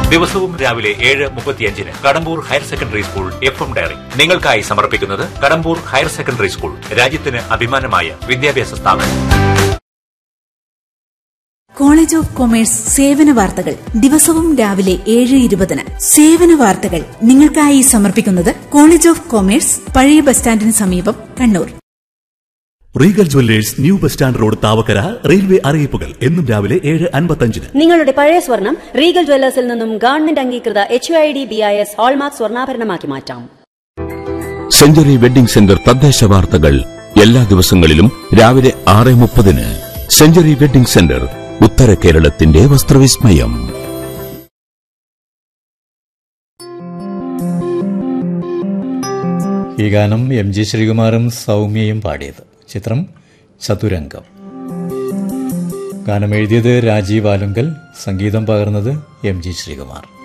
ദിവസവും രാവിലെ ഏഴ് മുപ്പത്തിയഞ്ചിന് Kadambur higher secondary school F M diary നിങ്ങൾക്കായി സമർപ്പിക്കുന്നത് കടമ്പൂർ ഹയർ സെക്കൻഡറി സ്കൂൾ രാജ്യത്തിന് അഭിമാനമായ വിദ്യാഭ്യാസ സ്ഥാപനം കോളേജ് ഓഫ് കൊമേഴ്സ് സേവന വാർത്തകൾ ദിവസവും രാവിലെ ഏഴ് ഇരുപതിന് സേവന വാർത്തകൾ നിങ്ങൾക്കായി സമർപ്പിക്കുന്നത് കോളേജ് ഓഫ് കൊമേഴ്സ് പഴയ ബസ് സ്റ്റാൻഡിന് സമീപം Kannur regal jewellers new bus stand road Thavakkara railway അറിയിപ്പുകൾ എന്നും രാവിലെ ഏഴ് അൻപത്തഞ്ചിന് നിങ്ങളുടെ പഴയ സ്വർണം റീഗൽ ജ്വല്ലേഴ്സിൽ നിന്നും ഗവൺമെന്റ് അംഗീകൃത H I D B I S hallmark സ്വർണ്ണാഭരണമാക്കി മാറ്റാം സെഞ്ചുറി വെഡിംഗ് സെന്റർ തദ്ദേശ വാർത്തകൾ എല്ലാ ദിവസങ്ങളിലും രാവിലെ ആറ് മുപ്പതിന് സെഞ്ചുറി വെഡിംഗ് സെന്റർ ഉത്തര കേരളത്തിന്റെ വസ്ത്രവിസ്മയം ഈ ഗാനം എം ജി ശ്രീകുമാറും സൗമ്യയും പാടിയത് ചിത്രം ചതുരംഗം ഗാനം എഴുതിയത് രാജീവ് ആലുങ്കൽ സംഗീതം പകർന്നത് എം ജി ശ്രീകുമാർ